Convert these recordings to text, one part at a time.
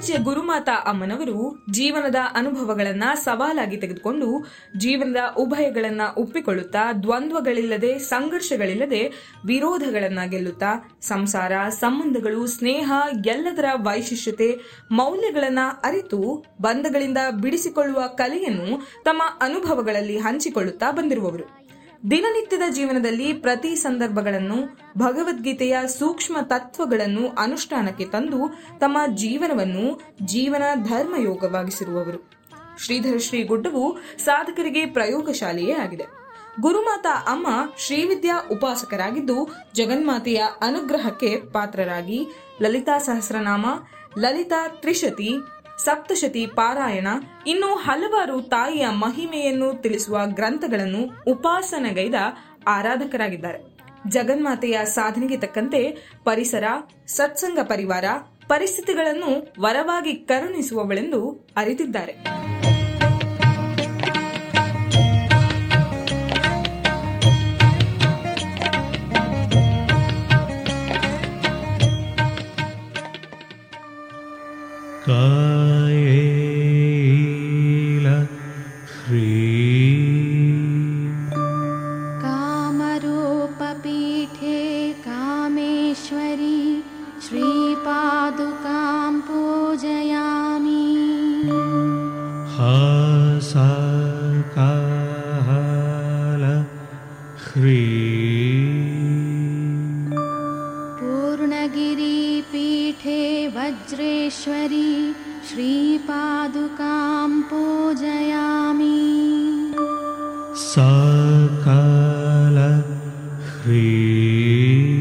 ಪೂಜ್ಯ ಗುರುಮಾತಾ ಅಮ್ಮನವರು ಜೀವನದ ಅನುಭವಗಳನ್ನ ಸವಾಲಾಗಿ ತೆಗೆದುಕೊಂಡು ಜೀವನದ ಉಭಯಗಳನ್ನ ಒಪ್ಪಿಕೊಳ್ಳುತ್ತಾ ದ್ವಂದ್ವಗಳಿಲ್ಲದೆ ಸಂಘರ್ಷಗಳಿಲ್ಲದೆ ವಿರೋಧಗಳನ್ನ ಗೆಲ್ಲುತ್ತಾ ಸಂಸಾರ ಸಂಬಂಧಗಳು ಸ್ನೇಹ ಎಲ್ಲದರ ವೈಶಿಷ್ಟ್ಯತೆ ಮೌಲ್ಯಗಳನ್ನ ಅರಿತು ಬಂಧಗಳಿಂದ ಬಿಡಿಸಿಕೊಳ್ಳುವ ಕಲೆಯನ್ನು ತಮ್ಮ ಅನುಭವಗಳಲ್ಲಿ ಹಂಚಿಕೊಳ್ಳುತ್ತಾ ಬಂದಿರುವವರು ದಿನನಿತ್ಯದ ಜೀವನದಲ್ಲಿ ಪ್ರತಿ ಸಂದರ್ಭಗಳನ್ನು ಭಗವದ್ಗೀತೆಯ ಸೂಕ್ಷ್ಮ ತತ್ವಗಳನ್ನು ಅನುಷ್ಠಾನಕ್ಕೆ ತಂದು ತಮ್ಮ ಜೀವನವನ್ನು ಜೀವನ ಧರ್ಮಯೋಗವಾಗಿಸಿರುವವರು ಶ್ರೀಧರ ಶ್ರೀ ಗುಡ್ಡವು ಸಾಧಕರಿಗೆ ಪ್ರಯೋಗಶಾಲೆಯೇ ಆಗಿದೆ ಗುರುಮಾತಾ ಅಮ್ಮ ಶ್ರೀವಿದ್ಯಾ ಉಪಾಸಕರಾಗಿದ್ದು ಜಗನ್ಮಾತೆಯ ಅನುಗ್ರಹಕ್ಕೆ ಪಾತ್ರರಾಗಿ ಲಲಿತಾ ಸಹಸ್ರನಾಮ ಲಲಿತಾ ತ್ರಿಶತಿ ಸಪ್ತಶತಿ ಪಾರಾಯಣ ಇನ್ನು ಹಲವಾರು ತಾಯಿಯ ಮಹಿಮೆಯನ್ನು ತಿಳಿಸುವ ಗ್ರಂಥಗಳನ್ನು ಉಪಾಸನೆಗೈದ ಆರಾಧಕರಾಗಿದ್ದಾರೆ ಜಗನ್ಮಾತೆಯ ಸಾಧನೆಗೆ ತಕ್ಕಂತೆ ಪರಿಸರ ಸತ್ಸಂಗ ಪರಿವಾರ ಪರಿಸ್ಥಿತಿಗಳನ್ನು ವರವಾಗಿ ಕರುಣಿಸುವವಳೆಂದು ಅರಿತಿದ್ದಾರೆ कायेल ह्रीं कामरूपपीठे कामेश्वरी श्रीपादुकां पूजयामि हासाकाल ह्रीं पूर्णगिरिपीठे वज्रेश्वरी श्रीपादुकां पूजयामि साकाल ह्रीं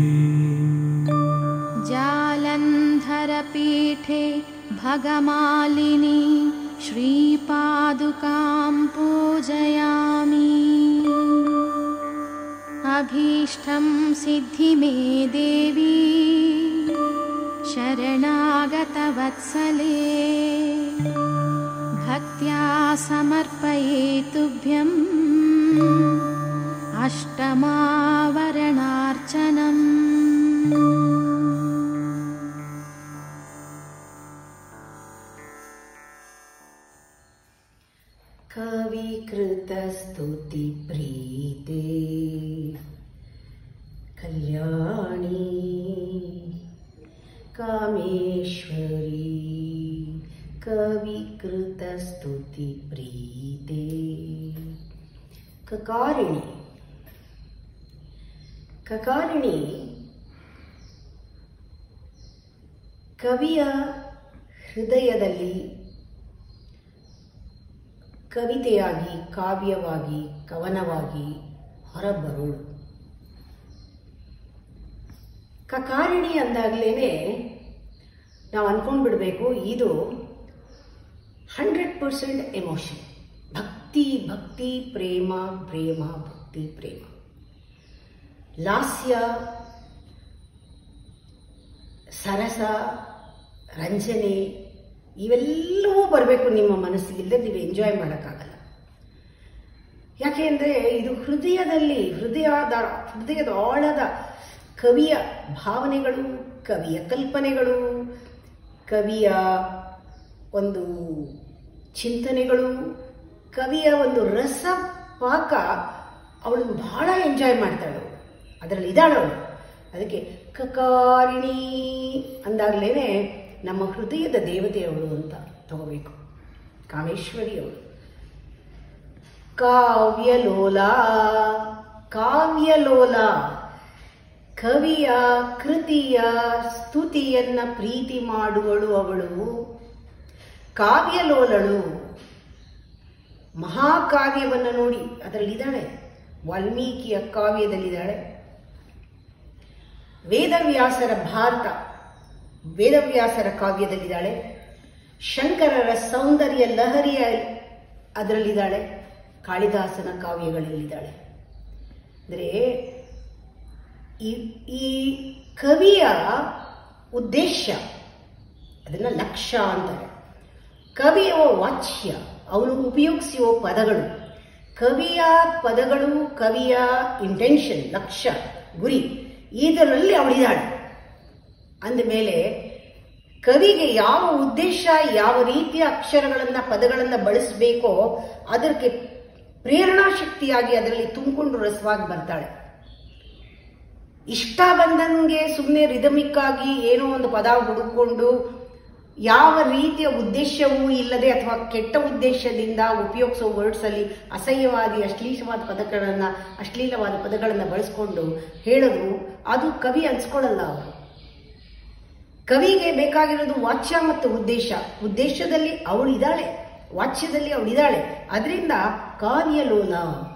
जालन्धरपीठे भगमालिनी श्रीपादुकां पूजयामि अभीष्टं सिद्धि मे देवी शरणागतवत्सले भक्त्या समर्पये तुभ्यम् अष्टमावरणार्चनम् कविकृतस्तुतिप्रीते कल्याणी कामेश्वरी कविकृतस्तुतिप्रीते ककारिणि ಕಕಾರಿಣಿ ಕವಿಯ ಹೃದಯದಲ್ಲಿ ಕವಿತೆಯಾಗಿ ಕಾವ್ಯವಾಗಿ ಕವನವಾಗಿ ಹೊರಬರೋಳು ಕಕಾರಿಣಿ ಅಂದಾಗಲೇ ನಾವು ಅಂದ್ಕೊಂಡು ಬಿಡಬೇಕು ಇದು ಹಂಡ್ರೆಡ್ ಪರ್ಸೆಂಟ್ ಎಮೋಷನ್ ಭಕ್ತಿ ಭಕ್ತಿ ಪ್ರೇಮ ಪ್ರೇಮ ಭಕ್ತಿ ಪ್ರೇಮ ಲಾಸ್ಯ ಸರಸ ರಂಜನೆ ಇವೆಲ್ಲವೂ ಬರಬೇಕು ನಿಮ್ಮ ಮನಸ್ಸಿಗೆ ಇಲ್ಲದೆ ನೀವು ಎಂಜಾಯ್ ಮಾಡೋಕ್ಕಾಗಲ್ಲ ಯಾಕೆ ಅಂದರೆ ಇದು ಹೃದಯದಲ್ಲಿ ಹೃದಯದ ಹೃದಯದ ಆಳದ ಕವಿಯ ಭಾವನೆಗಳು ಕವಿಯ ಕಲ್ಪನೆಗಳು ಕವಿಯ ಒಂದು ಚಿಂತನೆಗಳು ಕವಿಯ ಒಂದು ರಸ ಪಾಕ ಅವಳು ಬಹಳ ಎಂಜಾಯ್ ಮಾಡ್ತಾಳು ಅವಳು ಅದರಲ್ಲಿ ಇದ್ದಾಳು ಅವಳು ಅದಕ್ಕೆ ಕಕಾರಿಣಿ ಅಂದಾಗಲೇ ನಮ್ಮ ಹೃದಯದ ದೇವತೆಯವಳು ಅಂತ ತಗೋಬೇಕು ಕಾಮೇಶ್ವರಿ ಅವಳು ಕಾವ್ಯಲೋಲ ಕಾವ್ಯಲೋಲ ಕವಿಯ ಕೃತಿಯ ಸ್ತುತಿಯನ್ನ ಪ್ರೀತಿ ಮಾಡುವಳು ಅವಳು ಕಾವ್ಯಲೋಲಳು ಮಹಾಕಾವ್ಯವನ್ನು ನೋಡಿ ಅದರಲ್ಲಿದ್ದಾಳೆ ವಾಲ್ಮೀಕಿಯ ಕಾವ್ಯದಲ್ಲಿದ್ದಾಳೆ ವೇದವ್ಯಾಸರ ಭಾರತ ವೇದವ್ಯಾಸರ ಕಾವ್ಯದಲ್ಲಿದ್ದಾಳೆ ಶಂಕರರ ಸೌಂದರ್ಯ ಲಹರಿಯ ಅದರಲ್ಲಿದ್ದಾಳೆ ಕಾಳಿದಾಸನ ಕಾವ್ಯಗಳಲ್ಲಿದ್ದಾಳೆ ಅಂದರೆ ಈ ಈ ಕವಿಯ ಉದ್ದೇಶ ಅದನ್ನು ಲಕ್ಷ್ಯ ಅಂತಾರೆ ಕವಿಯ ವಾಚ್ಯ ಅವನು ಉಪಯೋಗಿಸುವ ಪದಗಳು ಕವಿಯ ಪದಗಳು ಕವಿಯ ಇಂಟೆನ್ಷನ್ ಲಕ್ಷ್ಯ ಗುರಿ ಇದರಲ್ಲಿ ಅವಳಿದ್ದಾಳೆ ಅಂದಮೇಲೆ ಕವಿಗೆ ಯಾವ ಉದ್ದೇಶ ಯಾವ ರೀತಿಯ ಅಕ್ಷರಗಳನ್ನ ಪದಗಳನ್ನ ಬಳಸಬೇಕೋ ಅದಕ್ಕೆ ಪ್ರೇರಣಾ ಶಕ್ತಿಯಾಗಿ ಅದರಲ್ಲಿ ತುಂಬಿಕೊಂಡು ರಸವಾಗಿ ಬರ್ತಾಳೆ ಇಷ್ಟ ಬಂದಂಗೆ ಸುಮ್ಮನೆ ರಿದಮಿಕ್ ಆಗಿ ಏನೋ ಒಂದು ಪದ ಹುಡುಕೊಂಡು ಯಾವ ರೀತಿಯ ಉದ್ದೇಶವೂ ಇಲ್ಲದೆ ಅಥವಾ ಕೆಟ್ಟ ಉದ್ದೇಶದಿಂದ ಉಪಯೋಗಿಸೋ ವರ್ಡ್ಸ್ ಅಲ್ಲಿ ಅಸಹ್ಯವಾದಿ ಅಶ್ಲೀಲವಾದ ಪದಗಳನ್ನ ಅಶ್ಲೀಲವಾದ ಪದಗಳನ್ನ ಬಳಸ್ಕೊಂಡು ಹೇಳೋದು ಅದು ಕವಿ ಅನ್ಸ್ಕೊಳ್ಳಲ್ಲ ಅವರು ಕವಿಗೆ ಬೇಕಾಗಿರೋದು ವಾಚ್ಯ ಮತ್ತು ಉದ್ದೇಶ ಉದ್ದೇಶದಲ್ಲಿ ಅವಳು ಇದ್ದಾಳೆ ವಾಚ್ಯದಲ್ಲಿ ಅವಳಿದ್ದಾಳೆ ಅದರಿಂದ ಕಾವ್ಯಲೋಲ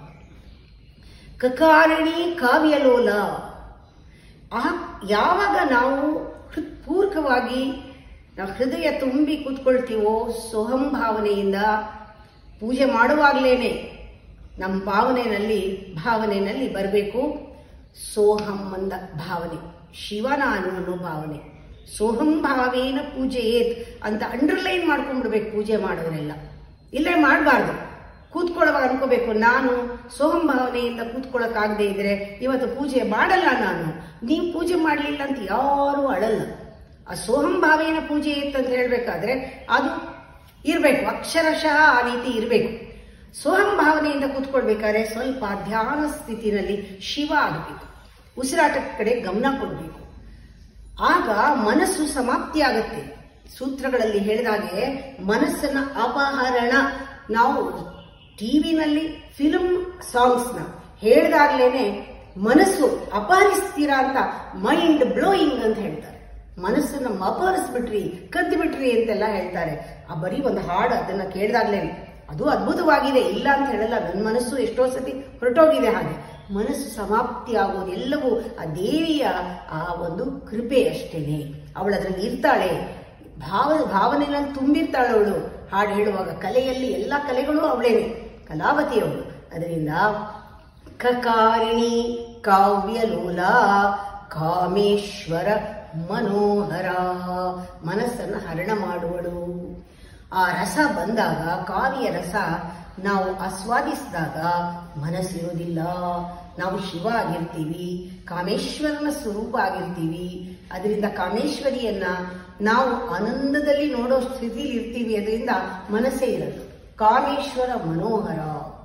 ಕಕಾರಣಿ ಕಾವ್ಯಲೋಲ ಆ ಯಾವಾಗ ನಾವು ಹೃತ್ಪೂರ್ವಕವಾಗಿ ನಾವು ಹೃದಯ ತುಂಬಿ ಕೂತ್ಕೊಳ್ತೀವೋ ಸೋಹಂ ಭಾವನೆಯಿಂದ ಪೂಜೆ ಮಾಡುವಾಗಲೇನೆ ನಮ್ಮ ಭಾವನೆಯಲ್ಲಿ ಭಾವನೆಯಲ್ಲಿ ಬರಬೇಕು ಸೋಹಂ ಅಂದ ಭಾವನೆ ಶಿವ ನಾನು ಅನ್ನೋ ಭಾವನೆ ಸೋಹಂ ಭಾವೇನ ಪೂಜೆಯೇತ್ ಅಂತ ಅಂಡರ್ಲೈನ್ ಮಾಡ್ಕೊಂಡ್ಬಿಡ್ಬೇಕು ಪೂಜೆ ಮಾಡೋರೆಲ್ಲ ಇಲ್ಲೇ ಮಾಡಬಾರ್ದು ಕೂತ್ಕೊಳ್ಳೋವಾಗ ಅನ್ಕೋಬೇಕು ನಾನು ಸೋಹಂ ಭಾವನೆಯಿಂದ ಕೂತ್ಕೊಳ್ಳೋಕ್ಕಾಗದೇ ಇದ್ರೆ ಇವತ್ತು ಪೂಜೆ ಮಾಡಲ್ಲ ನಾನು ನೀವು ಪೂಜೆ ಮಾಡಲಿಲ್ಲ ಅಂತ ಯಾರೂ ಅಳಲ್ಲ ಆ ಸೋಹಂ ಭಾವೇನ ಪೂಜೆ ಇತ್ತಂತ ಹೇಳ್ಬೇಕಾದ್ರೆ ಅದು ಇರಬೇಕು ಅಕ್ಷರಶಃ ಆ ರೀತಿ ಇರಬೇಕು ಸೋಹಂ ಭಾವನೆಯಿಂದ ಕೂತ್ಕೊಳ್ಬೇಕಾದ್ರೆ ಸ್ವಲ್ಪ ಧ್ಯಾನ ಸ್ಥಿತಿನಲ್ಲಿ ಶಿವ ಆಗಬೇಕು ಉಸಿರಾಟದ ಕಡೆ ಗಮನ ಕೊಡಬೇಕು ಆಗ ಮನಸ್ಸು ಸಮಾಪ್ತಿ ಆಗುತ್ತೆ ಸೂತ್ರಗಳಲ್ಲಿ ಹೇಳಿದಾಗೆ ಮನಸ್ಸನ್ನ ಅಪಹರಣ ನಾವು ಟಿವಿನಲ್ಲಿ ಫಿಲ್ಮ್ ಸಾಂಗ್ಸ್ನ ಹೇಳಿದಾಗ್ಲೇನೆ ಮನಸ್ಸು ಅಪಹರಿಸ್ತೀರಾ ಅಂತ ಮೈಂಡ್ ಬ್ಲೋಯಿಂಗ್ ಅಂತ ಹೇಳ್ತಾರೆ ಮನಸ್ಸನ್ನ ಅಪಹರಿಸ್ಬಿಟ್ರಿ ಕದ್ದು ಬಿಟ್ರಿ ಅಂತೆಲ್ಲ ಹೇಳ್ತಾರೆ ಆ ಬರೀ ಒಂದು ಹಾಡು ಅದನ್ನ ಕೇಳಿದಾಗ್ಲೇನೆ ಅದು ಅದ್ಭುತವಾಗಿದೆ ಇಲ್ಲ ಅಂತ ಹೇಳಲ್ಲ ನನ್ನ ಮನಸ್ಸು ಎಷ್ಟೋ ಸತಿ ಹೊರಟೋಗಿದೆ ಹಾಗೆ ಮನಸ್ಸು ಸಮಾಪ್ತಿ ಆಗೋದು ಎಲ್ಲವೂ ಆ ದೇವಿಯ ಆ ಒಂದು ಕೃಪೆ ಅಷ್ಟೇನೆ ಅವಳು ಅದರಲ್ಲಿ ಇರ್ತಾಳೆ ಭಾವ ಭಾವನೆಗಳನ್ನು ತುಂಬಿರ್ತಾಳೆ ಅವಳು ಹಾಡು ಹೇಳುವಾಗ ಕಲೆಯಲ್ಲಿ ಎಲ್ಲ ಕಲೆಗಳು ಅವಳೇನೆ ಕಲಾವತಿ ಅವಳು ಅದರಿಂದ ಕಕಾರಿಣಿ ಕಾವ್ಯಲೋಲ ಕಾಮೇಶ್ವರ ಮನೋಹರ ಮನಸ್ಸನ್ನು ಹರಣ ಮಾಡುವಳು ಆ ರಸ ಬಂದಾಗ ಕಾವ್ಯ ರಸ ನಾವು ಆಸ್ವಾದಿಸಿದಾಗ ಮನಸ್ಸಿರೋದಿಲ್ಲ ನಾವು ಶಿವ ಆಗಿರ್ತೀವಿ ಕಾಮೇಶ್ವರನ ಸ್ವರೂಪ ಆಗಿರ್ತೀವಿ ಅದರಿಂದ ಕಾಮೇಶ್ವರಿಯನ್ನ ನಾವು ಆನಂದದಲ್ಲಿ ನೋಡೋ ಸ್ಥಿತಿಲಿ ಇರ್ತೀವಿ ಅದರಿಂದ ಮನಸ್ಸೇ ಇರಲ್ಲ ಕಾಮೇಶ್ವರ ಮನೋಹರ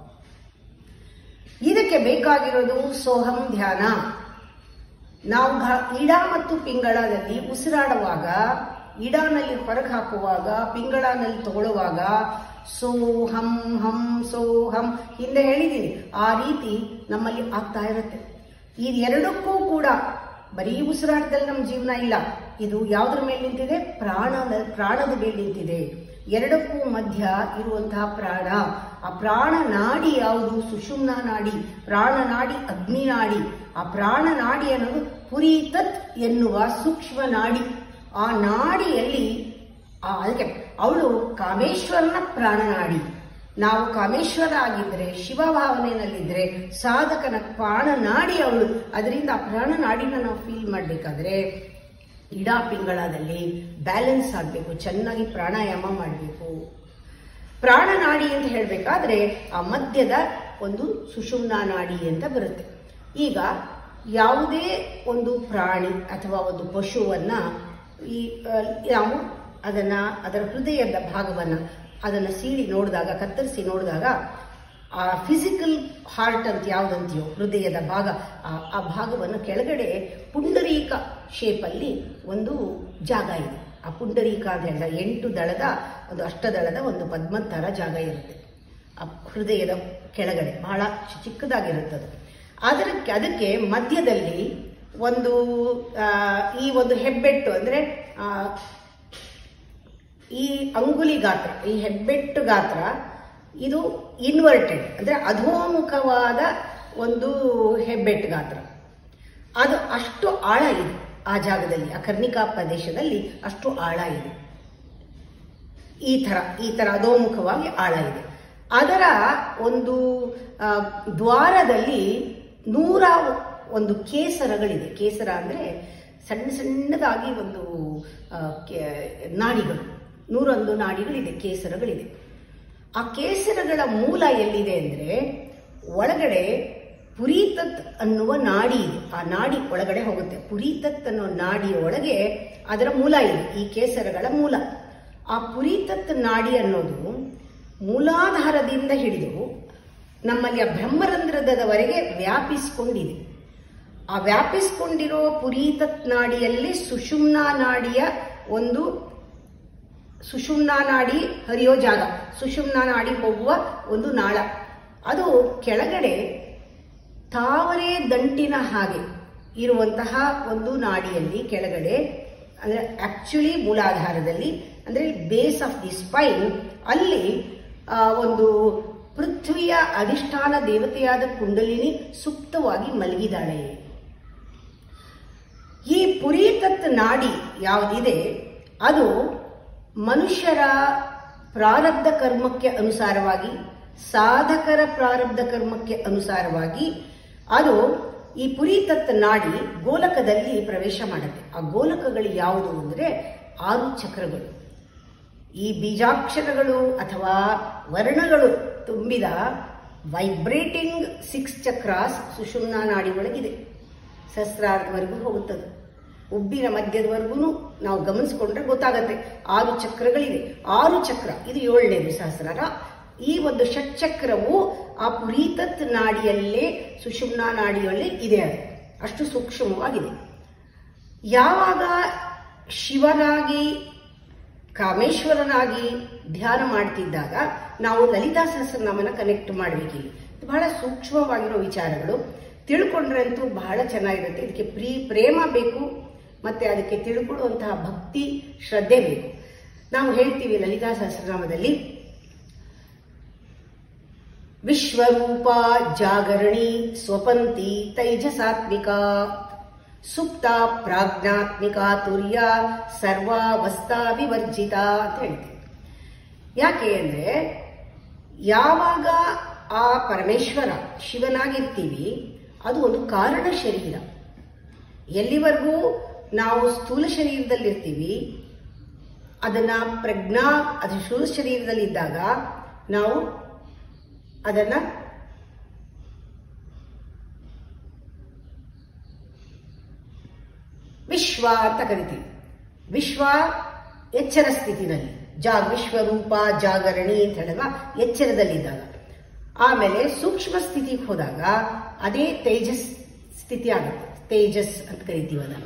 ಇದಕ್ಕೆ ಬೇಕಾಗಿರೋದು ಸೋಹಂ ಧ್ಯಾನ ನಾವು ಘ- ಇಡ ಮತ್ತು ಪಿಂಗಳದಲ್ಲಿ ಉಸಿರಾಡುವಾಗ ಇಡನಲ್ಲಿ ಹೊರಗೆ ಹಾಕುವಾಗ ಪಿಂಗಳನಲ್ಲಿ ತಗೊಳ್ಳುವಾಗ ಸೋಹಂ ಹಂ ಸೋಹಂ ಹಿಂದೆ ಹೇಳಿದ್ದೀನಿ ಆ ರೀತಿ ನಮ್ಮಲ್ಲಿ ಆಗ್ತಾ ಇರುತ್ತೆ ಇದೆರಡಕ್ಕೂ ಕೂಡ ಬರೀ ಉಸಿರಾಟದಲ್ಲಿ ನಮ್ಮ ಜೀವನ ಇಲ್ಲ ಇದು ಯಾವುದ್ರ ಮೇಲೆ ನಿಂತಿದೆ ಪ್ರಾಣದ ಪ್ರಾಣದ ಮೇಲೆ ನಿಂತಿದೆ ಎರಡಕ್ಕೂ ಮಧ್ಯ ಇರುವಂತಹ ಪ್ರಾಣ ಆ ಪ್ರಾಣ ನಾಡಿ ಯಾವುದು ಸುಷುಮ್ನ ನಾಡಿ ಪ್ರಾಣ ನಾಡಿ ಅಗ್ನಿ ನಾಡಿ ಆ ಪ್ರಾಣ ನಾಡಿ ಅನ್ನೋದು ಪುರೀತತ್ ಎನ್ನುವ ಸೂಕ್ಷ್ಮ ನಾಡಿ ಆ ನಾಡಿಯಲ್ಲಿ ಆ ಅದಕ್ಕೆ ಅವಳು ಕಾಮೇಶ್ವರನ ಪ್ರಾಣನಾಡಿ ನಾವು ಕಾಮೇಶ್ವರ ಆಗಿದ್ರೆ ಶಿವ ಭಾವನೆಯಲ್ಲಿದ್ರೆ ಸಾಧಕನ ಪ್ರಾಣನಾಡಿ ಅವಳು ಅದರಿಂದ ಆ ಪ್ರಾಣನಾಡಿನ ನಾವು ಫೀಲ್ ಮಾಡಬೇಕಾದ್ರೆ ಇಡ ಪಿಂಗಳದಲ್ಲಿ ಬ್ಯಾಲೆನ್ಸ್ ಆಗಬೇಕು ಚೆನ್ನಾಗಿ ಪ್ರಾಣಾಯಾಮ ಮಾಡಬೇಕು ಪ್ರಾಣನಾಡಿ ಅಂತ ಹೇಳಬೇಕಾದ್ರೆ ಆ ಮಧ್ಯದ ಒಂದು ಸುಷುಮ್ನ ನಾಡಿ ಅಂತ ಬರುತ್ತೆ ಈಗ ಯಾವುದೇ ಒಂದು ಪ್ರಾಣಿ ಅಥವಾ ಒಂದು ಪಶುವನ್ನ ಈ ಆ, ನಾವು ಅದನ್ನ ಅದರ ಹೃದಯದ ಭಾಗವನ್ನ ಅದನ್ನ ಸೀಳಿ ನೋಡಿದಾಗ ಕತ್ತರಿಸಿ ನೋಡಿದಾಗ ಆ ಫಿಸಿಕಲ್ ಹಾರ್ಟ್ ಅಂತ ಯಾವ್ದಂತೀಯೋ ಹೃದಯದ ಭಾಗ ಆ- ಆ ಭಾಗವನ್ನು ಕೆಳಗಡೆ ಪುಂಡರೀಕ ಶೇಪಲ್ಲಿ ಒಂದು ಜಾಗ ಇದೆ ಆ ಪುಂಡರೀಕ ಅಂತ ಹೇಳಿದಾಗ ಎಂಟು ದಳದ ಒಂದು ಅಷ್ಟದಳದ ಒಂದು ಪದ್ಮದ ಥರ ಜಾಗ ಇರುತ್ತೆ ಆ ಹೃದಯದ ಕೆಳಗಡೆ ಬಹಳ ಚಿ- ಚಿಕ್ಕದಾಗಿರುತ್ತದೆ ಅದಕ್ಕೆ ಅದಕ್ಕೆ ಮಧ್ಯದಲ್ಲಿ ಒಂದು ಆ, ಈ ಒಂದು ಹೆಬ್ಬೆಟ್ಟು ಅಂದ್ರೆ ಆ, ಈ ಅಂಗುಲಿ ಗಾತ್ರ ಈ ಹೆಬ್ಬೆಟ್ಟು ಗಾತ್ರ ಇದು ಇನ್ವರ್ಟೆಡ್ ಅಂದ್ರೆ ಅಧೋಮುಖವಾದ ಒಂದು ಹೆಬ್ಬೆಟ್ಟು ಗಾತ್ರ ಅದು ಅಷ್ಟು ಆಳ ಇದೆ ಆ ಜಾಗದಲ್ಲಿ ಆ ಕರ್ಣಿಕಾ ಪ್ರದೇಶದಲ್ಲಿ ಅಷ್ಟು ಆಳ ಇದೆ ಈ ತರ ಈ ತರ ಅಧೋಮುಖವಾಗಿ ಆಳ ಇದೆ ಅದರ ಒಂದು ಆ, ದ್ವಾರದಲ್ಲಿ ನೂರ ಒಂದು ಕೇಸರಗಳಿದೆ ಕೇಸರ ಅಂದ್ರೆ ಸಣ್ಣ ಸಣ್ಣದಾಗಿ ಒಂದು ಆ, ಕೆ- ನಾಡಿಗಳು ನೂರೊಂದು ನಾಡಿಗಳಿದೆ ಕೇಸರಗಳಿದೆ ಆ ಕೇಸರಗಳ ಮೂಲ ಎಲ್ಲಿದೆ ಅಂದ್ರೆ ಒಳಗಡೆ ಪುರಿತತ್ ಅನ್ನುವ ನಾಡಿ ಇದೆ ಆ ನಾಡಿ ಒಳಗಡೆ ಹೋಗುತ್ತೆ ಪುರಿತತ್ ಅನ್ನೋ ನಾಡಿಯ ಒಳಗೆ ಅದರ ಮೂಲ ಇದೆ ಈ ಕೇಸರಗಳ ಮೂಲ ಆ ಪುರಿತತ್ ನಾಡಿ ಅನ್ನೋದು ಮೂಲಾಧಾರದಿಂದ ಹಿಡಿದು ನಮ್ಮಲ್ಲಿ ಆ ಬ್ರಹ್ಮರಂಧ್ರದವರೆಗೆ ವ್ಯಾಪಿಸಿಕೊಂಡಿದೆ ಆ ವ್ಯಾಪಿಸಿಕೊಂಡಿರೋ ಪುರೀತತ್ ನಾಡಿಯಲ್ಲಿ ಸುಷುಮ್ನಾ ನಾಡಿಯ ಒಂದು ಸುಷುಮ್ನಾ ನಾಡಿ ಹರಿಯೋ ಜಾಗ ಸುಷುಮ್ನಾ ನಾಡಿ ಹೋಗುವ ಒಂದು ನಾಳ ಅದು ಕೆಳಗಡೆ ತಾವರೆ ದಂಟಿನ ಹಾಗೆ ಇರುವಂತಹ ಒಂದು ನಾಡಿಯಲ್ಲಿ ಕೆಳಗಡೆ ಅಂದ್ರೆ ಆಕ್ಚುಲಿ ಮೂಲಾಧಾರದಲ್ಲಿ ಅಂದ್ರೆ ಬೇಸ್ ಆಫ್ ದಿ ಸ್ಪೈನ್ ಅಲ್ಲಿ ಆ, ಒಂದು ಪೃಥ್ವಿಯ ಅಧಿಷ್ಠಾನ ದೇವತೆಯಾದ ಕುಂಡಲಿನಿ ಸುಪ್ತವಾಗಿ ಮಲಗಿದಾಳೆ ಈ ಪುರೀತತ್ ನಾಡಿ ಯಾವುದಿದೆ ಅದು ಮನುಷ್ಯರ ಪ್ರಾರಬ್ಧ ಕರ್ಮಕ್ಕೆ ಅನುಸಾರವಾಗಿ ಸಾಧಕರ ಪ್ರಾರಬ್ಧ ಕರ್ಮಕ್ಕೆ ಅನುಸಾರವಾಗಿ ಅದು ಈ ಪುರೀತತ್ ನಾಡಿ ಗೋಲಕದಲ್ಲಿ ಪ್ರವೇಶ ಮಾಡುತ್ತೆ ಆ ಗೋಲಕಗಳು ಯಾವುದು ಅಂದರೆ ಆರು ಚಕ್ರಗಳು ಈ ಬೀಜಾಕ್ಷರಗಳು ಅಥವಾ ವರ್ಣಗಳು ತುಂಬಿದ ವೈಬ್ರೇಟಿಂಗ್ ಸಿಕ್ಸ್ ಚಕ್ರಾಸ್ ಸುಷುಮ್ನಾ ನಾಡಿ ಒಳಗಿದೆ ಸಹಸ್ರಾರ್ಧವರೆಗೂ ಹೋಗುತ್ತದೆ ಉಬ್ಬಿನ ಮಧ್ಯದವರೆಗೂ ನಾವು ಗಮನಿಸ್ಕೊಂಡ್ರೆ ಗೊತ್ತಾಗತ್ತೆ ಆರು ಚಕ್ರಗಳಿವೆ ಆರು ಚಕ್ರ ಇದು ಏಳನೇದು ಸಹಸ್ರಾರ ಈ ಒಂದು ಷಟ್ಚಕ್ರವು ಆ ಪುರೀತತ್ ನಾಡಿಯಲ್ಲೇ ಸುಷುಮ್ನಾ ನಾಡಿಯಲ್ಲಿ ಇದೆ ಅದು ಅಷ್ಟು ಸೂಕ್ಷ್ಮವಾಗಿದೆ ಯಾವಾಗ ಶಿವನಾಗಿ ಕಾಮೇಶ್ವರನಾಗಿ ಧ್ಯಾನ ಮಾಡ್ತಿದ್ದಾಗ ನಾವು ಲಲಿತಾ ಸಹಸ್ರನಾಮನ ಕನೆಕ್ಟ್ ಮಾಡಬೇಕಿಲ್ಲ ಇದು ಬಹಳ ಸೂಕ್ಷ್ಮವಾಗಿರೋ ವಿಚಾರಗಳು ತಿಳ್ಕೊಂಡ್ರೆ ಅಂತೂ ಬಹಳ ಚೆನ್ನಾಗಿರುತ್ತೆ ಇದಕ್ಕೆ ಪ್ರೀ ಪ್ರೇಮ ಬೇಕು ಮತ್ತೆ ಅದಕ್ಕೆ ತಿಳ್ಕೊಳ್ಳುವಂತಹ ಭಕ್ತಿ ಶ್ರದ್ಧೆ ಬೇಕು ನಾವು ಹೇಳ್ತೀವಿ ಲಲಿತಾ ಸಹಸ್ರನಾಮದಲ್ಲಿ ವಿಶ್ವರೂಪ ಜಾಗರಣಿ ಸ್ವಪಂತಿ ತೈಜಸಾತ್ಮಿಕ ಸುಪ್ತ ಪ್ರಾಜ್ಞಾತ್ಮಿಕ ತುರ್ಯ ಸರ್ವಾವಸ್ಥಾ ವಿವರ್ಜಿತ ಅಂತ ಹೇಳ್ತೀವಿ ಯಾಕೆ ಅಂದ್ರೆ ಯಾವಾಗ ಆ ಪರಮೇಶ್ವರ ಶಿವನಾಗಿರ್ತೀವಿ ಅದು ಒಂದು ಕಾರಣ ಶರೀರ ಎಲ್ಲಿವರೆಗೂ ನಾವು ಸ್ಥೂಲ ಶರೀರದಲ್ಲಿರ್ತೀವಿ ಅದನ್ನ ಪ್ರಜ್ಞಾ ಅದು ಸ್ಥೂಲ ಶರೀರದಲ್ಲಿದ್ದಾಗ ನಾವು ಅದನ್ನ ವಿಶ್ವ ಅಂತ ಕರಿತೀವಿ ವಿಶ್ವ ಎಚ್ಚರ ಸ್ಥಿತಿನಲ್ಲಿ ಜಾ ವಿಶ್ವರೂಪ ಜಾಗರಣಿ ಅಂತ ಹೇಳಲ್ವಾ ಎಚ್ಚರದಲ್ಲಿದ್ದಾಗ ಆಮೇಲೆ ಸೂಕ್ಷ್ಮ ಸ್ಥಿತಿಗೆ ಹೋದಾಗ ಅದೇ ತೇಜಸ್ ಸ್ಥಿತಿ ಆಗುತ್ತೆ ತೇಜಸ್ ಅಂತ ಕರಿತೀವಿ ಅದನ್ನ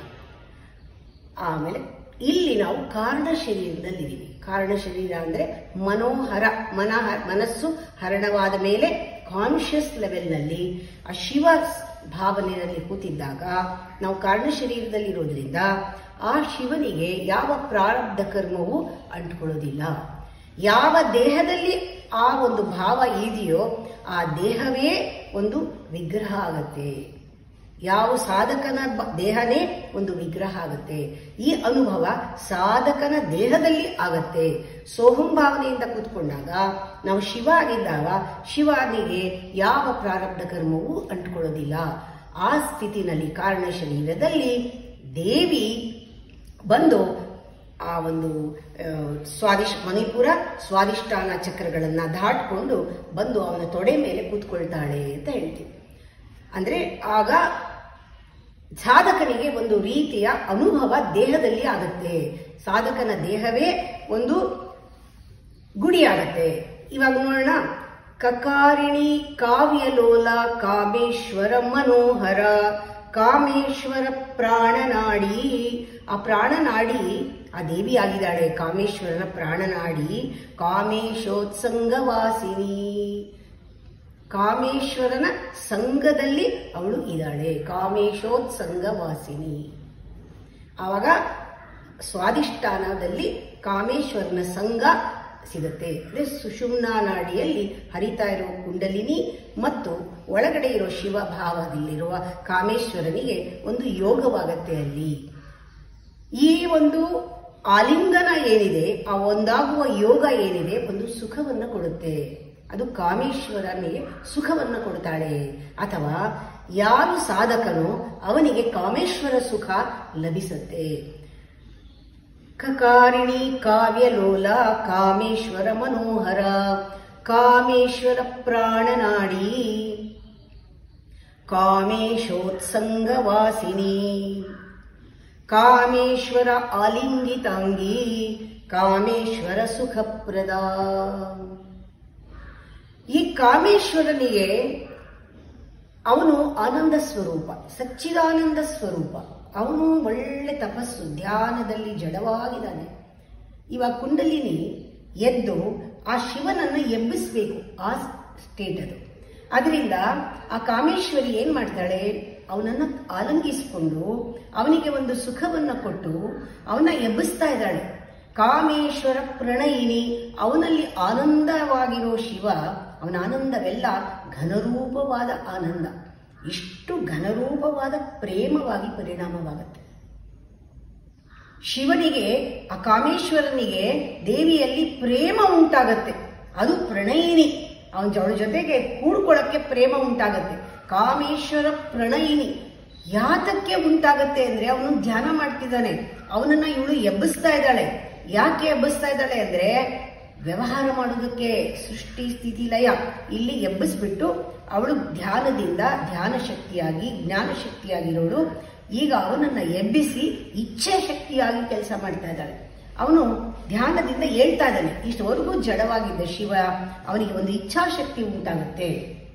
ಆಮೇಲೆ ಇಲ್ಲಿ ನಾವು ಕಾರಣ ಶರೀರದಲ್ಲಿದ್ದೀವಿ ಕಾರಣ ಶರೀರ ಅಂದ್ರೆ ಮನೋಹರ ಮನ ಮನಸ್ಸು ಹರಣವಾದ ಮೇಲೆ ಕಾನ್ಷಿಯಸ್ ಲೆವೆಲ್ನಲ್ಲಿ ಆ ಶಿವ ಭಾವನೆಯಲ್ಲಿ ಕೂತಿದ್ದಾಗ ನಾವು ಕಾರಣ ಶರೀರದಲ್ಲಿರೋದ್ರಿಂದ ಆ ಶಿವನಿಗೆ ಯಾವ ಪ್ರಾರಬ್ಧ ಕರ್ಮವೂ ಅಂಟ್ಕೊಳ್ಳೋದಿಲ್ಲ ಯಾವ ದೇಹದಲ್ಲಿ ಆ ಒಂದು ಭಾವ ಇದೆಯೋ ಆ ದೇಹವೇ ಒಂದು ವಿಗ್ರಹ ಆಗತ್ತೆ ಯಾವ ಸಾಧಕನ ಬ- ದೇಹನೇ ಒಂದು ವಿಗ್ರಹ ಆಗುತ್ತೆ ಈ ಅನುಭವ ಸಾಧಕನ ದೇಹದಲ್ಲಿ ಆಗತ್ತೆ ಸೋಹಂ ಭಾವನೆಯಿಂದ ಕೂತ್ಕೊಂಡಾಗ ನಾವು ಶಿವ ಆಗಿದ್ದಾಗ ಶಿವನಿಗೆ ಯಾವ ಪ್ರಾರಬ್ಧ ಕರ್ಮವೂ ಅಂಟ್ಕೊಳ್ಳೋದಿಲ್ಲ ಆ ಸ್ಥಿತಿನಲ್ಲಿ ಕಾರಣ ಶರೀರದಲ್ಲಿ ದೇವಿ ಬಂದು ಆ ಒಂದು ಆ, ಸ್ವಾದಿಶ್ ಮಣಿಪುರ ಸ್ವಾದಿಷ್ಠಾನ ಚಕ್ರಗಳನ್ನ ದಾಟ್ಕೊಂಡು ಬಂದು ಅವನ ತೊಡೆ ಮೇಲೆ ಕೂತ್ಕೊಳ್ತಾಳೆ ಅಂತ ಹೇಳ್ತೀವಿ ಅಂದ್ರೆ ಆಗ ಸಾಧಕನಿಗೆ ಒಂದು ರೀತಿಯ ಅನುಭವ ದೇಹದಲ್ಲಿ ಆಗುತ್ತೆ ಸಾಧಕನ ದೇಹವೇ ಒಂದು ಗುಡಿ ಆಗತ್ತೆ ಇವಾಗ ನೋಡೋಣ ಕಕಾರಿಣಿ ಕಾವ್ಯಲೋಲ ಕಾಮೇಶ್ವರ ಮನೋಹರ ಕಾಮೇಶ್ವರ ಪ್ರಾಣನಾಡಿ ಆ ಪ್ರಾಣನಾಡಿ ಆ ದೇವಿ ಆಗಿದ್ದಾಳೆ ಕಾಮೇಶ್ವರನ ಪ್ರಾಣನಾಡಿ ಕಾಮೇಶೋತ್ಸಂಗವಾಸಿನಿ ಕಾಮೇಶ್ವರನ ಸಂಘದಲ್ಲಿ ಅವಳು ಇದ್ದಾಳೆ ಕಾಮೇಶೋತ್ಸಂಗ ವಾಸಿನಿ ಆವಾಗ ಸ್ವಾದಿಷ್ಠಾನದಲ್ಲಿ ಕಾಮೇಶ್ವರನ ಸಂಘ ಸಿಗುತ್ತೆ ಅಂದ್ರೆ ಸುಷುಮ್ನಾ ನಾಡಿಯಲ್ಲಿ ಹರಿತಾ ಇರೋ ಕುಂಡಲಿನಿ ಮತ್ತು ಒಳಗಡೆ ಇರೋ ಶಿವ ಭಾವದಲ್ಲಿರುವ ಕಾಮೇಶ್ವರನಿಗೆ ಒಂದು ಯೋಗವಾಗತ್ತೆ ಅಲ್ಲಿ ಈ ಒಂದು ಆಲಿಂಗನ ಏನಿದೆ ಆ ಒಂದಾಗುವ ಯೋಗ ಏನಿದೆ ಒಂದು ಸುಖವನ್ನು ಕೊಡುತ್ತೆ ಅದು ಕಾಮೇಶ್ವರನಿಗೆ ಸುಖವನ್ನು ಕೊಡ್ತಾಳೆ ಅಥವಾ ಯಾರು ಸಾಧಕನೋ ಅವನಿಗೆ ಕಾಮೇಶ್ವರ ಸುಖ ಲಭಿಸುತ್ತೆ ಕಕಾರಿಣಿ ಕಾವ್ಯಲೋಲ ಕಾಮೇಶ್ವರ ಮನೋಹರ ಕಾಮೇಶ್ವರ ಪ್ರಾಣನಾಡಿ ಕಾಮೇಶೋತ್ಸಂಗವಾಸಿನಿ ಕಾಮೇಶ್ವರ ಆಲಿಂಗಿತಾಂಗಿ ಕಾಮೇಶ್ವರ ಸುಖಪ್ರದ ಈ ಕಾಮೇಶ್ವರನಿಗೆ ಅವನು ಆನಂದ ಸ್ವರೂಪ ಸಚ್ಚಿದಾನಂದ ಸ್ವರೂಪ ಅವನು ಒಳ್ಳೆ ತಪಸ್ಸು ಧ್ಯಾನದಲ್ಲಿ ಜಡವಾಗಿದ್ದಾನೆ ಇವಾಗ ಕುಂಡಲಿನಿ ಎದ್ದು ಆ ಶಿವನನ್ನು ಎಬ್ಬಿಸ್ಬೇಕು ಆ ಸ್ಟೇಟ್ ಅದು ಅದರಿಂದ ಆ ಕಾಮೇಶ್ವರಿ ಏನ್ ಮಾಡ್ತಾಳೆ ಅವನನ್ನ ಆಲಂಗಿಸಿಕೊಂಡು ಅವನಿಗೆ ಒಂದು ಸುಖವನ್ನ ಕೊಟ್ಟು ಅವನ ಎಬ್ಬಿಸ್ತಾ ಇದ್ದಾಳೆ ಕಾಮೇಶ್ವರ ಪ್ರಣಯಿನಿ ಅವನಲ್ಲಿ ಆನಂದವಾಗಿರೋ ಶಿವ ಅವನ ಆನಂದವೆಲ್ಲ ಘನರೂಪವಾದ ಆನಂದ ಇಷ್ಟು ಘನರೂಪವಾದ ಪ್ರೇಮವಾಗಿ ಪರಿಣಾಮವಾಗುತ್ತೆ ಶಿವನಿಗೆ ಆ ಕಾಮೇಶ್ವರನಿಗೆ ದೇವಿಯಲ್ಲಿ ಪ್ರೇಮ ಉಂಟಾಗತ್ತೆ ಅದು ಪ್ರಣಯಿನಿ ಅವನ ಅವಳ ಜೊತೆಗೆ ಕೂಡ್ಕೊಳ್ಳಕ್ಕೆ ಪ್ರೇಮ ಉಂಟಾಗತ್ತೆ ಕಾಮೇಶ್ವರ ಪ್ರಣಯಿನಿ ಯಾತಕ್ಕೆ ಉಂಟಾಗತ್ತೆ ಅಂದ್ರೆ ಅವನು ಧ್ಯಾನ ಮಾಡ್ತಿದ್ದಾನೆ ಅವನನ್ನ ಇವಳು ಎಬ್ಬಿಸ್ತಾ ಇದ್ದಾಳೆ ಯಾಕೆ ಎಬ್ಬಿಸ್ತಾ ಇದ್ದಾಳೆ ಅಂದ್ರೆ ವ್ಯವಹಾರ ಮಾಡೋದಕ್ಕೆ ಸೃಷ್ಟಿ ಸ್ಥಿತಿ ಲಯ ಇಲ್ಲಿ ಎಬ್ಬಿಸ್ಬಿಟ್ಟು ಅವಳು ಧ್ಯಾನದಿಂದ ಧ್ಯಾನ ಶಕ್ತಿಯಾಗಿ ಜ್ಞಾನ ಶಕ್ತಿಯಾಗಿರೋಳು ಈಗ ಅವನನ್ನ ಎಬ್ಬಿಸಿ ಇಚ್ಛೆ ಶಕ್ತಿಯಾಗಿ ಕೆಲಸ ಮಾಡ್ತಾ ಇದ್ದಾಳೆ ಅವನು ಧ್ಯಾನದಿಂದ ಹೇಳ್ತಾ ಇದ್ದಾನೆ ಇಷ್ಟವರೆಗೂ ಜಡವಾಗಿದ್ದ ಶಿವ ಅವನಿಗೆ ಒಂದು ಇಚ್ಛಾಶಕ್ತಿ ಉಂಟಾಗುತ್ತೆ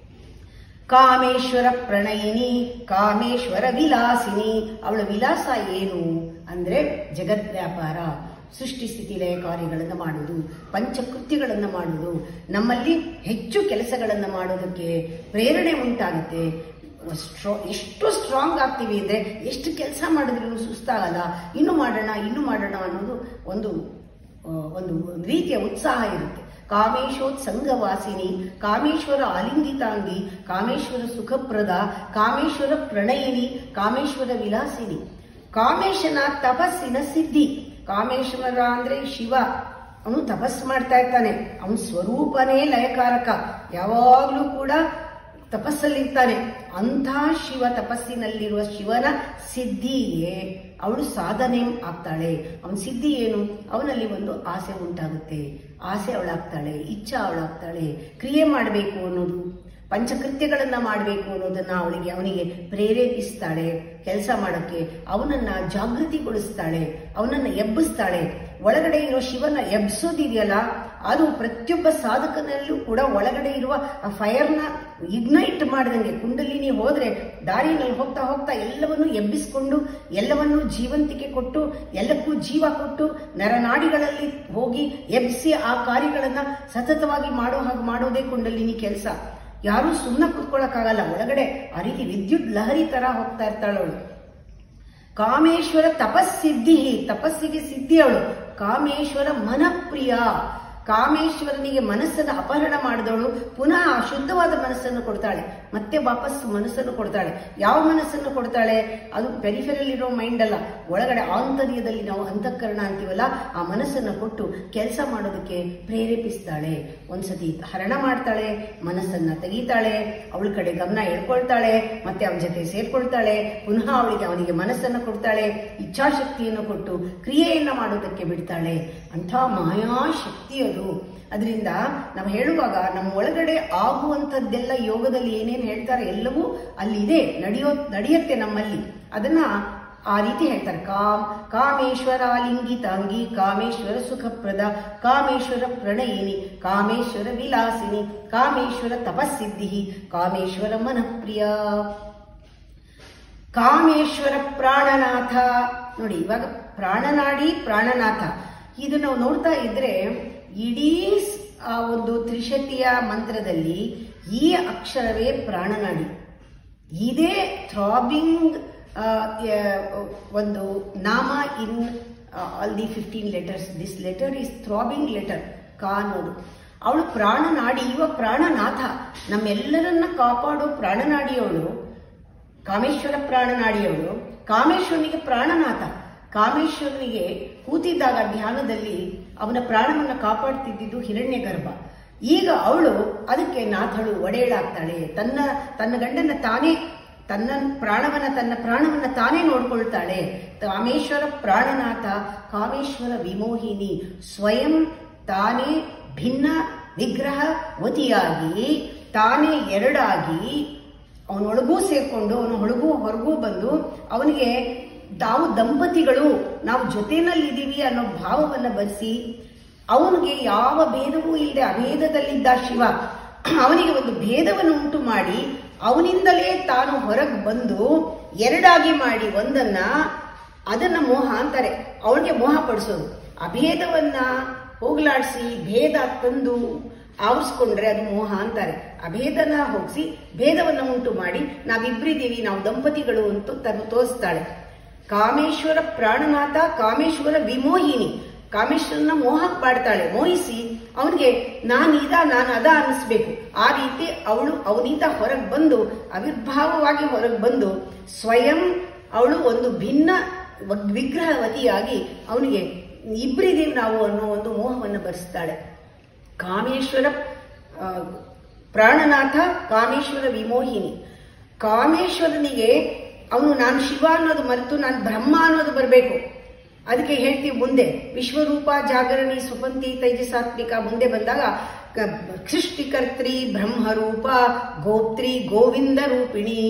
ಕಾಮೇಶ್ವರ ಪ್ರಣಯಿನಿ ಕಾಮೇಶ್ವರ ವಿಲಾಸಿನಿ ಅವಳ ವಿಲಾಸ ಏನು ಅಂದ್ರೆ ಜಗತ್ ವ್ಯಾಪಾರ ಸೃಷ್ಟಿ ಸ್ಥಿತಿ ಲಯ ಕಾರ್ಯಗಳನ್ನು ಮಾಡುವುದು ಪಂಚಕೃತ್ಯಗಳನ್ನು ಮಾಡುವುದು ನಮ್ಮಲ್ಲಿ ಹೆಚ್ಚು ಕೆಲಸಗಳನ್ನು ಮಾಡೋದಕ್ಕೆ ಪ್ರೇರಣೆ ಉಂಟಾಗುತ್ತೆ ಸ್ಟ್ರಾ ಎಷ್ಟು ಸ್ಟ್ರಾಂಗ್ ಆಗ್ತೀವಿ ಅಂದ್ರೆ ಎಷ್ಟು ಕೆಲಸ ಮಾಡಿದ್ರು ಸುಸ್ತಾಗಲ್ಲ ಇನ್ನು ಮಾಡೋಣ ಇನ್ನು ಮಾಡೋಣ ಅನ್ನೋದು ಒಂದು ಆ, ಒಂದು ರೀತಿಯ ಉತ್ಸಾಹ ಇರುತ್ತೆ ಕಾಮೇಶೋತ್ಸಂಗವಾಸಿನಿ ಕಾಮೇಶ್ವರ ಆಲಿಂಗಿತಾಂಗಿ ಕಾಮೇಶ್ವರ ಸುಖಪ್ರದ ಕಾಮೇಶ್ವರ ಪ್ರಣಯಿನಿ ಕಾಮೇಶ್ವರ ವಿಲಾಸಿನಿ ಕಾಮೇಶನ ತಪಸ್ಸಿನ ಸಿದ್ಧಿ ಕಾಮೇಶ್ವರ ಅಂದ್ರೆ ಶಿವ ಅವನು ತಪಸ್ಸು ಮಾಡ್ತಾ ಇರ್ತಾನೆ ಅವನ ಸ್ವರೂಪನೇ ಲಯಕಾರಕ ಯಾವಾಗ್ಲೂ ಕೂಡ ತಪಸ್ಸಲ್ಲಿರ್ತಾನೆ ಅಂಥ ಶಿವ ತಪಸ್ಸಿನಲ್ಲಿರುವ ಶಿವನ ಸಿದ್ಧಿಗೆ ಅವಳು ಸಾಧನೆ ಆಗ್ತಾಳೆ ಅವನ ಸಿದ್ಧಿ ಏನು ಅವನಲ್ಲಿ ಒಂದು ಆಸೆ ಉಂಟಾಗುತ್ತೆ ಆಸೆ ಅವಳಾಗ್ತಾಳೆ ಇಚ್ಛಾ ಅವಳಾಗ್ತಾಳೆ ಕ್ರಿಯೆ ಮಾಡಬೇಕು ಅನ್ನೋದು ಪಂಚಕೃತ್ಯಗಳನ್ನ ಮಾಡಬೇಕು ಅನ್ನೋದನ್ನ ಅವಳಿಗೆ ಅವನಿಗೆ ಪ್ರೇರೇಪಿಸ್ತಾಳೆ ಕೆಲಸ ಮಾಡೋಕ್ಕೆ ಅವನನ್ನ ಜಾಗೃತಿಗೊಳಿಸ್ತಾಳೆ ಅವನನ್ನ ಎಬ್ಬಿಸ್ತಾಳೆ ಒಳಗಡೆ ಇರೋ ಶಿವನ ಎಬ್ಸೋದಿದೆಯಲ್ಲ ಅದು ಪ್ರತಿಯೊಬ್ಬ ಸಾಧಕನಲ್ಲೂ ಕೂಡ ಒಳಗಡೆ ಇರುವ ಆ ಫೈರ್ನ ಇಗ್ನೈಟ್ ಮಾಡಿದಂಗೆ ಕುಂಡಲಿನಿ ಹೋದ್ರೆ ದಾರಿನಲ್ಲಿ ಹೋಗ್ತಾ ಹೋಗ್ತಾ ಎಲ್ಲವನ್ನು ಎಬ್ಬಿಸ್ಕೊಂಡು ಎಲ್ಲವನ್ನು ಜೀವಂತಿಕೆ ಕೊಟ್ಟು ಎಲ್ಲಕ್ಕೂ ಜೀವ ಕೊಟ್ಟು ನರನಾಡಿಗಳಲ್ಲಿ ಹೋಗಿ ಎಬ್ಬಿಸಿ ಆ ಕಾರ್ಯಗಳನ್ನ ಸತತವಾಗಿ ಮಾಡೋ ಹಾಗೆ ಮಾಡೋದೇ ಕುಂಡಲಿನಿ ಕೆಲಸ ಯಾರೂ ಸುಮ್ಮನೆ ಕೂತ್ಕೊಳ್ಳೋಕ್ಕಾಗಲ್ಲ ಒಳಗಡೆ ಆ ರೀತಿ ವಿದ್ಯುತ್ ಲಹರಿ ತರ ಹೋಗ್ತಾ ಇರ್ತಾಳವಳು ಕಾಮೇಶ್ವರ ತಪಸ್ಸಿದ್ಧಿ ತಪಸ್ಸಿಗೆ ಸಿದ್ಧಿ ಅವಳು ಕಾಮೇಶ್ವರ ಮನಪ್ರಿಯ ಕಾಮೇಶ್ವರನಿಗೆ ಮನಸ್ಸನ್ನು ಅಪಹರಣ ಮಾಡಿದವಳು ಪುನಃ ಆ ಶುದ್ಧವಾದ ಮನಸ್ಸನ್ನು ಕೊಡ್ತಾಳೆ ಮತ್ತೆ ವಾಪಸ್ ಮನಸ್ಸನ್ನು ಕೊಡ್ತಾಳೆ ಯಾವ ಮನಸ್ಸನ್ನು ಕೊಡ್ತಾಳೆ ಅದು ಪೆರಿಫೆರಲ್ ಇರೋ ಮೈಂಡ್ ಅಲ್ಲ ಒಳಗಡೆ ಆಂತರ್ಯದಲ್ಲಿ ನಾವು ಅಂತಃಕರಣ ಅಂತೀವಲ್ಲ ಆ ಮನಸ್ಸನ್ನು ಕೊಟ್ಟು ಕೆಲಸ ಮಾಡೋದಕ್ಕೆ ಪ್ರೇರೇಪಿಸ್ತಾಳೆ ಒಂದ್ಸತಿ ಹರಣ ಮಾಡ್ತಾಳೆ ಮನಸ್ಸನ್ನ ತೆಗಿತಾಳೆ ಅವಳ ಕಡೆ ಗಮನ ಎಳ್ಕೊಳ್ತಾಳೆ ಮತ್ತೆ ಅವನ ಜೊತೆ ಸೇರ್ಕೊಳ್ತಾಳೆ ಪುನಃ ಅವಳಿಗೆ ಅವನಿಗೆ ಮನಸ್ಸನ್ನು ಕೊಡ್ತಾಳೆ ಇಚ್ಛಾಶಕ್ತಿಯನ್ನು ಕೊಟ್ಟು ಕ್ರಿಯೆಯನ್ನ ಮಾಡೋದಕ್ಕೆ ಬಿಡ್ತಾಳೆ ಅಂಥ ಮಾಯಾಶಕ್ತಿ ಅದು ಅದರಿಂದ ನಾವು ಹೇಳುವಾಗ ನಮ್ಮ ಒಳಗಡೆ ಆಗುವಂಥದ್ದೆಲ್ಲ ಯೋಗದಲ್ಲಿ ಏನೇನು ಹೇಳ್ತಾರೆ ಎಲ್ಲವೂ ಅಲ್ಲಿದೆ ನಡೆಯೋ ನಡೆಯುತ್ತೆ ನಮ್ಮಲ್ಲಿ ಅದನ್ನ ಆ ರೀತಿ ಹೇಳ್ತಾರೆ ಕಾಮ್ ಕಾಮೇಶ್ವರ ಲಿಂಗಿತಾಂಗಿ ಕಾಮೇಶ್ವರ ಸುಖಪ್ರದ ಕಾಮೇಶ್ವರ ಪ್ರಣಯಿನಿ ಕಾಮೇಶ್ವರ ವಿಲಾಸಿನಿ ಕಾಮೇಶ್ವರ ತಪಸ್ಸಿದ್ಧಿ ಕಾಮೇಶ್ವರ ಮನಪ್ರಿಯ ಕಾಮೇಶ್ವರ ಪ್ರಾಣನಾಥ ನೋಡಿ ಇವಾಗ ಪ್ರಾಣನಾಡಿ ಪ್ರಾಣನಾಥ ಇದು ನಾವು ನೋಡ್ತಾ ಇದ್ರೆ ಇಡೀ ಸ್- ಆ ಒಂದು ತ್ರಿಶತಿಯ ಮಂತ್ರದಲ್ಲಿ ಈ ಅಕ್ಷರವೇ ಪ್ರಾಣನಾಡಿ ಇದೇ ಥ್ರಾಬಿಂಗ್ ಒಂದು ನಾಮ in all the fifteen letters this letter is throbbing letter ಕಾ ಅನ್ನೋದು ಅವಳು ಪ್ರಾಣನಾಡಿ ಇವ ಪ್ರಾಣನಾಥ ನಮ್ಮೆಲ್ಲರನ್ನ ಕಾಪಾಡೋ ಪ್ರಾಣನಾಡಿಯವಳು ಕಾಮೇಶ್ವರ ಪ್ರಾಣನಾಡಿಯವಳು ಕಾಮೇಶ್ವರನಿಗೆ ಪ್ರಾಣನಾಥ ಕಾಮೇಶ್ವರನಿಗೆ ಕೂತಿದ್ದಾಗ ಧ್ಯಾನದಲ್ಲಿ ಅವನ ಪ್ರಾಣವನ್ನ ಕಾಪಾಡ್ತಿದ್ದಿದ್ದು ಹಿರಣ್ಯ ಗರ್ಭ ಈಗ ಅವಳು ಅದಕ್ಕೆ ನಾಥಳು ಒಡೆಯಳಾಗ್ತಾಳೆ ತನ್ನ ತನ್ನ ಗಂಡನ ತಾನೇ ತನ್ನ ಪ್ರಾಣವನ್ನ ತನ್ನ ಪ್ರಾಣವನ್ನ ತಾನೇ ನೋಡ್ಕೊಳ್ತಾಳೆ ಕಾಮೇಶ್ವರ ಪ್ರಾಣನಾಥ ಕಾಮೇಶ್ವರ ವಿಮೋಹಿನಿ ಸ್ವಯಂ ತಾನೇ ಭಿನ್ನ ವಿಗ್ರಹ ವತಿಯಾಗಿ ತಾನೇ ಎರಡಾಗಿ ಅವನೊಳಗೂ ಸೇರ್ಕೊಂಡು ಅವನ ಒಳಗೂ ಹೊರಗೂ ಬಂದು ಅವನಿಗೆ ತಾವು ದಂಪತಿಗಳು ನಾವು ಜೊತೆನಲ್ಲಿದ್ದೀವಿ ಅನ್ನೋ ಭಾವವನ್ನು ಬರೆಸಿ ಅವನಿಗೆ ಯಾವ ಭೇದವೂ ಇಲ್ಲದೆ ಅಭೇದದಲ್ಲಿದ್ದ ಶಿವ ಅವನಿಗೆ ಒಂದು ಭೇದವನ್ನು ಉಂಟು ಮಾಡಿ ಅವನಿಂದಲೇ ತಾನು ಹೊರಗೆ ಬಂದು ಎರಡಾಗಿ ಮಾಡಿ ಒಂದನ್ನ ಅದನ್ನ ಮೋಹ ಅಂತಾರೆ ಅವನಿಗೆ ಮೋಹ ಪಡಿಸೋದು ಅಭೇದವನ್ನ ಹೋಗ್ಲಾಡಿಸಿ ಭೇದ ತಂದು ಆವರಿಸ್ಕೊಂಡ್ರೆ ಅದು ಮೋಹ ಅಂತಾರೆ ಅಭೇದನ ಹೋಗಿಸಿ ಭೇದವನ್ನ ಉಂಟು ಮಾಡಿ ನಾವಿಬ್ರಿದ್ದೀವಿ ನಾವು ದಂಪತಿಗಳು ಅಂತ ತನ್ನ ತೋರಿಸ್ತಾಳೆ ಕಾಮೇಶ್ವರ ಪ್ರಾಣನಾಥ ಕಾಮೇಶ್ವರ ವಿಮೋಹಿನಿ ಕಾಮೇಶ್ವರನ ಮೋಹಕ್ ಮಾಡ್ತಾಳೆ ಮೋಹಿಸಿ ಅವನಿಗೆ ನಾನು ಇದ ನಾನು ಅದ ಅನ್ನಿಸ್ಬೇಕು ಆ ರೀತಿ ಅವಳು ಅವನಿಂದ ಹೊರಗೆ ಬಂದು ಅವಿರ್ಭಾವವಾಗಿ ಹೊರಗೆ ಬಂದು ಸ್ವಯಂ ಅವಳು ಒಂದು ಭಿನ್ನ ವ- ವಿಗ್ರಹವತಿಯಾಗಿ ಅವನಿಗೆ ಇಬ್ಬರಿದ್ದೀವಿ ನಾವು ಅನ್ನೋ ಒಂದು ಮೋಹವನ್ನು ಬರೆಸ್ತಾಳೆ ಕಾಮೇಶ್ವರ ಆ, ಪ್ರಾಣನಾಥ ಕಾಮೇಶ್ವರ ವಿಮೋಹಿನಿ ಕಾಮೇಶ್ವರನಿಗೆ ಅವನು ನಾನು ಶಿವ ಅನ್ನೋದು ಮರೆತು ನಾನು ಬ್ರಹ್ಮ ಅನ್ನೋದು ಬರಬೇಕು ಅದಕ್ಕೆ ಹೇಳ್ತೀವಿ ಮುಂದೆ ವಿಶ್ವರೂಪ ಜಾಗರಣಿ ಸುಪಂತಿ ತೈಜಸಾತ್ಮಿಕ ಮುಂದೆ ಬಂದಾಗ ಕ- ಸೃಷ್ಟಿಕರ್ತ್ರಿ ಬ್ರಹ್ಮರೂಪ ಗೋಪ್ತ್ರಿ ಗೋವಿಂದ ರೂಪಿಣಿ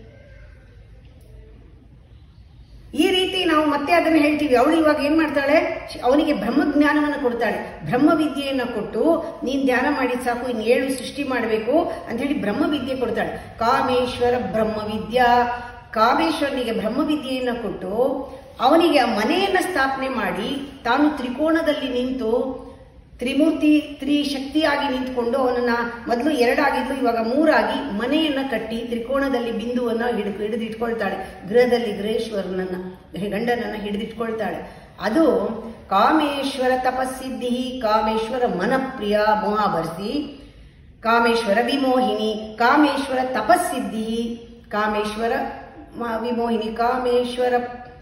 ಈ ರೀತಿ ನಾವು ಮತ್ತೆ ಅದನ್ನು ಹೇಳ್ತೀವಿ ಅವಳು ಇವಾಗ ಏನ್ ಮಾಡ್ತಾಳೆ ಅವನಿಗೆ ಬ್ರಹ್ಮಜ್ಞಾನವನ್ನು ಕೊಡ್ತಾಳೆ ಬ್ರಹ್ಮ ವಿದ್ಯೆಯನ್ನ ಕೊಟ್ಟು ನೀನ್ ಧ್ಯಾನ ಮಾಡಿದ ಸಾಕು ಇನ್ನು ಏಳು ಸೃಷ್ಟಿ ಮಾಡಬೇಕು ಅಂತ ಹೇಳಿ ಬ್ರಹ್ಮ ವಿದ್ಯೆ ಕೊಡ್ತಾಳೆ ಕಾಮೇಶ್ವರ ಬ್ರಹ್ಮ ವಿದ್ಯಾ ಕಾಮೇಶ್ವರನಿಗೆ ಬ್ರಹ್ಮ ವಿದ್ಯೆಯನ್ನ ಕೊಟ್ಟು ಅವನಿಗೆ ಆ ಮನೆಯನ್ನ ಸ್ಥಾಪನೆ ಮಾಡಿ ತಾನು ತ್ರಿಕೋಣದಲ್ಲಿ ನಿಂತು ತ್ರಿಮೂರ್ತಿ ತ್ರಿಶಕ್ತಿಯಾಗಿ ನಿಂತ್ಕೊಂಡು ಅವನನ್ನ ಮೊದಲು ಎರಡಾಗಿದ್ದು ಇವಾಗ ಮೂರಾಗಿ ಮನೆಯನ್ನ ಕಟ್ಟಿ ತ್ರಿಕೋಣದಲ್ಲಿ ಬಿಂದುವನ್ನ ಹಿಡಿದು ಹಿಡಿದಿಟ್ಕೊಳ್ತಾಳೆ ಗೃಹದಲ್ಲಿ ಗೃಹೇಶ್ವರನನ್ನ ಗಂಡನನ್ನ ಹಿಡಿದಿಟ್ಕೊಳ್ತಾಳೆ ಅದು ಕಾಮೇಶ್ವರ ತಪಸ್ಸಿದ್ಧಿ ಕಾಮೇಶ್ವರ ಮನಪ್ರಿಯ ಮೋಹಾಭರ್ಸಿ ಕಾಮೇಶ್ವರ ವಿಮೋಹಿನಿ ಕಾಮೇಶ್ವರ ತಪಸ್ಸಿದ್ಧಿ ಕಾಮೇಶ್ವರ ಮ- ವಿಮೋಹಿನಿ ಕಾಮೇಶ್ವರ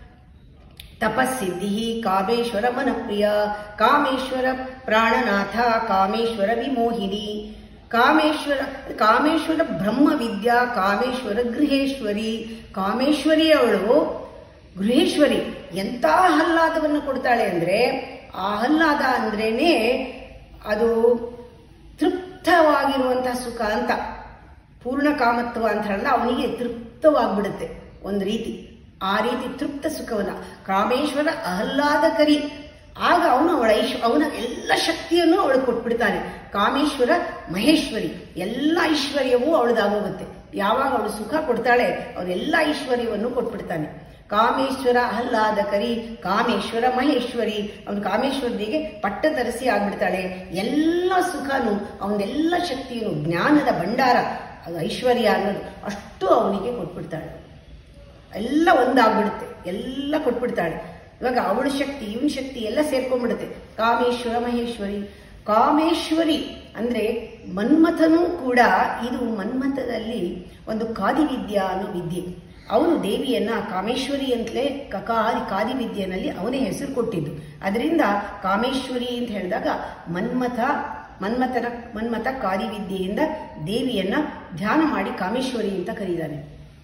ತಪಸ್ಸಿದ್ಧಿ ಕಾಮೇಶ್ವರ ಮನಪ್ರಿಯ ಕಾಮೇಶ್ವರ ಪ್ರಾಣನಾಥ ಕಾಮೇಶ್ವರ ವಿಮೋಹಿನಿ ಕಾಮೇಶ್ವರ ಕಾಮೇಶ್ವರ ಬ್ರಹ್ಮ ವಿದ್ಯಾ ಕಾಮೇಶ್ವರ ಗೃಹೇಶ್ವರಿ ಕಾಮೇಶ್ವರಿ ಅವಳು ಗೃಹೇಶ್ವರಿ ಎಂಥ ಆಹ್ಲಾದವನ್ನು ಕೊಡ್ತಾಳೆ ಅಂದ್ರೆ ಆ ಆಹ್ಲಾದ ಅಂದ್ರೇನೆ ಅದು ತೃಪ್ತವಾಗಿರುವಂತಹ ಸುಖ ಅಂತ ಪೂರ್ಣ ಕಾಮತ್ವ ಅಂತ ಹೇಳಲ್ಲ ಅವನಿಗೆ ತೃಪ್ತವಾಗ್ಬಿಡುತ್ತೆ ಒಂದು ರೀತಿ ಆ ರೀತಿ ತೃಪ್ತ ಸುಖವನ್ನ ಕಾಮೇಶ್ವರ ಆಹ್ಲಾದಕರಿ ಆಗ ಅವನು ಅವಳ ಐಶ್ ಅವನ ಎಲ್ಲ ಶಕ್ತಿಯನ್ನು ಅವಳು ಕೊಟ್ಬಿಡ್ತಾನೆ ಕಾಮೇಶ್ವರ ಮಹೇಶ್ವರಿ ಎಲ್ಲ ಐಶ್ವರ್ಯವೂ ಅವಳದಾಗೋಗುತ್ತೆ ಯಾವಾಗ ಅವಳು ಸುಖ ಕೊಡ್ತಾಳೆ ಅವರೆಲ್ಲ ಐಶ್ವರ್ಯವನ್ನು ಕೊಟ್ಬಿಡ್ತಾನೆ ಕಾಮೇಶ್ವರ ಆಹ್ಲಾದಕರಿ ಕಾಮೇಶ್ವರ ಮಹೇಶ್ವರಿ ಅವನು ಕಾಮೇಶ್ವರನಿಗೆ ಪಟ್ಟ ತರಿಸಿ ಆಗ್ಬಿಡ್ತಾಳೆ ಎಲ್ಲ ಸುಖನು ಅವನೆಲ್ಲ ಶಕ್ತಿಯನ್ನು ಜ್ಞಾನದ ಭಂಡಾರ ಅದು ಐಶ್ವರ್ಯ ಅನ್ನೋದು ಅಷ್ಟು ಅವನಿಗೆ ಕೊಟ್ಬಿಡ್ತಾಳೆ ಎಲ್ಲ ಒಂದಾಗ್ಬಿಡುತ್ತೆ ಎಲ್ಲ ಕೊಟ್ಬಿಡ್ತಾಳೆ ಇವಾಗ ಅವಳ ಶಕ್ತಿ ಇವನ ಶಕ್ತಿ ಎಲ್ಲ ಸೇರ್ಕೊಂಡ್ಬಿಡುತ್ತೆ ಕಾಮೇಶ್ವರ ಮಹೇಶ್ವರಿ ಕಾಮೇಶ್ವರಿ ಅಂದ್ರೆ ಮನ್ಮಥನೂ ಕೂಡ ಇದು ಮನ್ಮಥದಲ್ಲಿ ಒಂದು ಕಾದಿವಿದ್ಯಾ ಅನ್ನೋ ವಿದ್ಯೆ ಅವನು ದೇವಿಯನ್ನ ಕಾಮೇಶ್ವರಿ ಅಂತಲೇ ಕಕಾದಿ ಕಾದಿ ವಿದ್ಯೆನಲ್ಲಿ ಅವನೇ ಹೆಸರು ಕೊಟ್ಟಿದ್ದು ಅದರಿಂದ ಕಾಮೇಶ್ವರಿ ಅಂತ ಹೇಳಿದಾಗ ಮನ್ಮಥ ಮನ್ಮಥನ ಮನ್ಮಥ ಕಾದಿ ವಿದ್ಯೆಯಿಂದ ದೇವಿಯನ್ನ ಧ್ಯಾನ ಮಾಡಿ ಕಾಮೇಶ್ವರಿ ಅಂತ ಕರೀತಾನೆ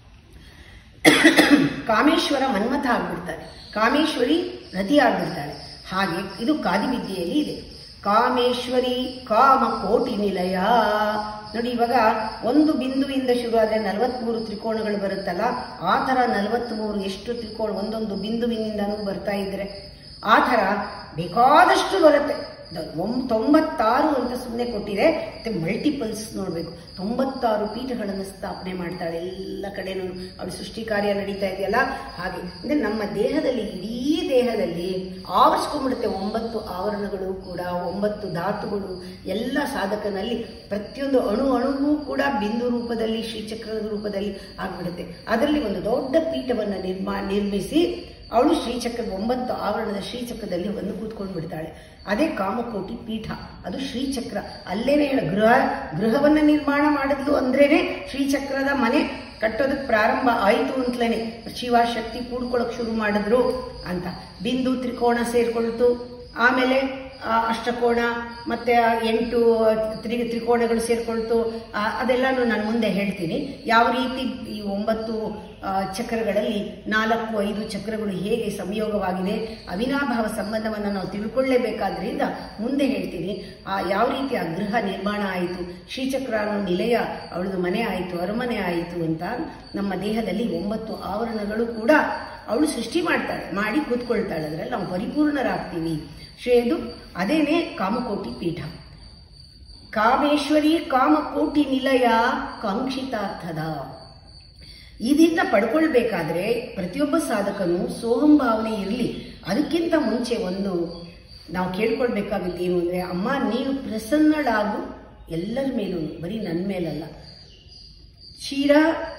ಕಾಮೇಶ್ವರ ಮನ್ಮಥ ಆಗ್ಬಿಡ್ತಾನೆ ಕಾಮೇಶ್ವರಿ ರತಿ ಆಗ್ಬಿಡ್ತಾಳೆ ಹಾಗೆ ಇದು ಕಾದಿವಿದ್ಯೆಯಲ್ಲಿ ಇದೆ ಕಾಮೇಶ್ವರಿ ಕಾಮ ಕೋಟಿ ನಿಲಯ ನೋಡಿ ಇವಾಗ ಒಂದು ಬಿಂದುವಿಂದ ಶುರು ಆದರೆ ನಲವತ್ಮೂರು ತ್ರಿಕೋಣಗಳು ಬರುತ್ತಲ್ಲ ಆ ಥರ ನಲವತ್ಮೂರು ಎಷ್ಟು ತ್ರಿಕೋಣ ಒಂದೊಂದು ಬಿಂದುವಿನಿಂದನೂ ಬರ್ತಾ ಇದ್ರೆ ಆ ಥರ ಬೇಕಾದಷ್ಟು ಬರುತ್ತೆ ದ- ಒಂ- ತೊಂಬತ್ತಾರು ಅಂತ ಸುಮ್ಮನೆ ಕೊಟ್ಟಿದೆ ಮತ್ತೆ ಮಲ್ಟಿಪಲ್ಸ್ ನೋಡಬೇಕು ತೊಂಬತ್ತಾರು ಪೀಠಗಳನ್ನು ಸ್ಥಾಪನೆ ಮಾಡ್ತಾಳೆ ಎಲ್ಲ ಕಡೆನೂ ಅವಳು ಸೃಷ್ಟಿ ಕಾರ್ಯ ನಡೀತಾ ಇದೆಯಲ್ಲ ಹಾಗೆ ಅಂದರೆ ನಮ್ಮ ದೇಹದಲ್ಲಿ ಇಡೀ ದೇಹದಲ್ಲಿ ಆವರಿಸ್ಕೊಂಡ್ಬಿಡುತ್ತೆ ಒಂಬತ್ತು ಆವರಣಗಳು ಕೂಡ ಒಂಬತ್ತು ಧಾತುಗಳು ಎಲ್ಲ ಸಾಧಕನಲ್ಲಿ ಪ್ರತಿಯೊಂದು ಅಣು ಅಣುಗೂ ಕೂಡ ಬಿಂದು ರೂಪದಲ್ಲಿ ಶ್ರೀಚಕ್ರದ ರೂಪದಲ್ಲಿ ಆಗ್ಬಿಡುತ್ತೆ ಅದರಲ್ಲಿ ಒಂದು ದೊಡ್ಡ ಪೀಠವನ್ನು ನಿರ್ಮಾ ನಿರ್ಮಿಸಿ ಅವಳು ಶ್ರೀಚಕ್ರದ ಒಂಬತ್ತು ಆವರಣದ ಶ್ರೀಚಕ್ರದಲ್ಲಿ ಬಂದು ಕೂತ್ಕೊಂಡು ಬಿಡ್ತಾಳೆ ಅದೇ ಕಾಮಕೋಟಿ ಪೀಠ ಅದು ಶ್ರೀಚಕ್ರ ಅಲ್ಲೇನೆ ಹೇಳ ಗೃಹ ಗೃಹವನ್ನ ನಿರ್ಮಾಣ ಮಾಡಿದ್ಲು ಅಂದ್ರೇನೆ ಶ್ರೀಚಕ್ರದ ಮನೆ ಕಟ್ಟೋದಕ್ಕೆ ಪ್ರಾರಂಭ ಆಯಿತು ಅಂತಲೇ ಶಿವಶಕ್ತಿ ಕೂಡ್ಕೊಳ್ಳೋಕೆ ಶುರು ಮಾಡಿದ್ರು ಅಂತ ಬಿಂದು ತ್ರಿಕೋಣ ಸೇರ್ಕೊಳ್ತು ಆಮೇಲೆ ಆ, ಅಷ್ಟಕೋಣ ಮತ್ತೆ ಆ ಎಂಟು ತ್ರಿ ತ್ರಿಕೋಣಗಳು ಸೇರ್ಕೊಳ್ತು ಆ, ಅದೆಲ್ಲಾನು ನಾನು ಮುಂದೆ ಹೇಳ್ತೀನಿ ಯಾವ ರೀತಿ ಈ ಒಂಬತ್ತು ಆ, ಚಕ್ರಗಳಲ್ಲಿ ನಾಲ್ಕು ಐದು ಚಕ್ರಗಳು ಹೇಗೆ ಸಂಯೋಗವಾಗಿದೆ ಅವಿನಾಭಾವ ಸಂಬಂಧವನ್ನು ನಾವು ತಿಳ್ಕೊಳ್ಳೇಬೇಕಾದ್ರಿಂದ ಮುಂದೆ ಹೇಳ್ತೀನಿ ಆ ಯಾವ ರೀತಿ ಆ ಗೃಹ ನಿರ್ಮಾಣ ಆಯಿತು ಶ್ರೀಚಕ್ರ ಅನ್ನೋ ನಿಲಯ ಅವಳದು ಮನೆ ಆಯಿತು ಅರಮನೆ ಆಯಿತು ಅಂತ ನಮ್ಮ ದೇಹದಲ್ಲಿ ಒಂಬತ್ತು ಆವರಣಗಳು ಕೂಡ ಅವಳು ಸೃಷ್ಟಿ ಮಾಡ್ತಾಳೆ ಮಾಡಿ ಕೂತ್ಕೊಳ್ತಾಳೆ ಅದರಲ್ಲಿ ನಾವು ಪರಿಪೂರ್ಣರಾಗ್ತೀವಿ ಶ್ರೇಯದು ಅದೇನೇ ಕಾಮಕೋಟಿ ಪೀಠ ಕಾಮೇಶ್ವರಿ ಕಾಮಕೋಟಿ ನಿಲಯ ಕಾಂಕ್ಷಿತಾರ್ಥದ ಇದನ್ನ ಪಡ್ಕೊಳ್ಬೇಕಾದ್ರೆ ಪ್ರತಿಯೊಬ್ಬ ಸಾಧಕನು ಸೋಹಂ ಭಾವನೆ ಇರಲಿ ಅದಕ್ಕಿಂತ ಮುಂಚೆ ಒಂದು ನಾವು ಕೇಳ್ಕೊಳ್ಬೇಕಾಗಿದ್ದು ಏನು ಅಂದರೆ ಅಮ್ಮ ನೀನು ಪ್ರಸನ್ನಳಾಗು ಎಲ್ಲರ ಮೇಲೂ ಬರೀ ನನ್ನ ಮೇಲಲ್ಲ ಚಿರ